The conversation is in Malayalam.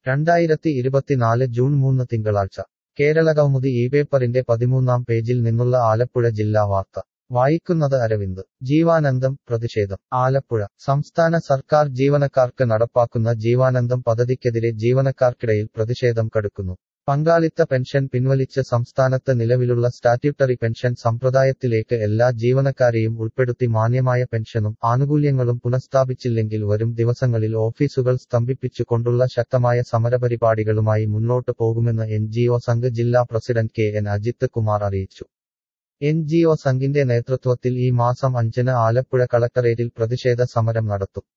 രണ്ടായിരത്തി ഇരുപത്തിനാല് ജൂൺ മൂന്ന് തിങ്കളാഴ്ച കേരളകൗമുദി ഈ പേപ്പറിന്റെ പതിമൂന്നാം പേജിൽ നിന്നുള്ള ആലപ്പുഴ ജില്ലാ വാർത്ത വായിക്കുന്നത് അരവിന്ദ് ജീവാനന്ദം പ്രതിഷേധം ആലപ്പുഴ സംസ്ഥാന സർക്കാർ ജീവനക്കാർക്ക് നടപ്പാക്കുന്ന ജീവാനന്ദം പദ്ധതിക്കെതിരെ ജീവനക്കാർക്കിടയിൽ പ്രതിഷേധം കടുക്കുന്നു പങ്കാളിത്ത പെൻഷൻ പിൻവലിച്ച് സംസ്ഥാനത്ത് നിലവിലുള്ള സ്റ്റാറ്റ്യൂട്ടറി പെൻഷൻ സമ്പ്രദായത്തിലേക്ക് എല്ലാ ജീവനക്കാരെയും ഉൾപ്പെടുത്തി മാന്യമായ പെൻഷനും ആനുകൂല്യങ്ങളും പുനഃസ്ഥാപിച്ചില്ലെങ്കിൽ വരും ദിവസങ്ങളിൽ ഓഫീസുകൾ സ്തംഭിപ്പിച്ചുകൊണ്ടുള്ള ശക്തമായ സമരപരിപാടികളുമായി മുന്നോട്ട് പോകുമെന്ന് എൻ സംഘ് ജില്ലാ president K N Ajith Kumar അറിയിച്ചു എൻ സംഘിന്റെ നേതൃത്വത്തിൽ ഈ മാസം അഞ്ചിന് ആലപ്പുഴ കളക്ടറേറ്റിൽ പ്രതിഷേധ സമരം നടത്തും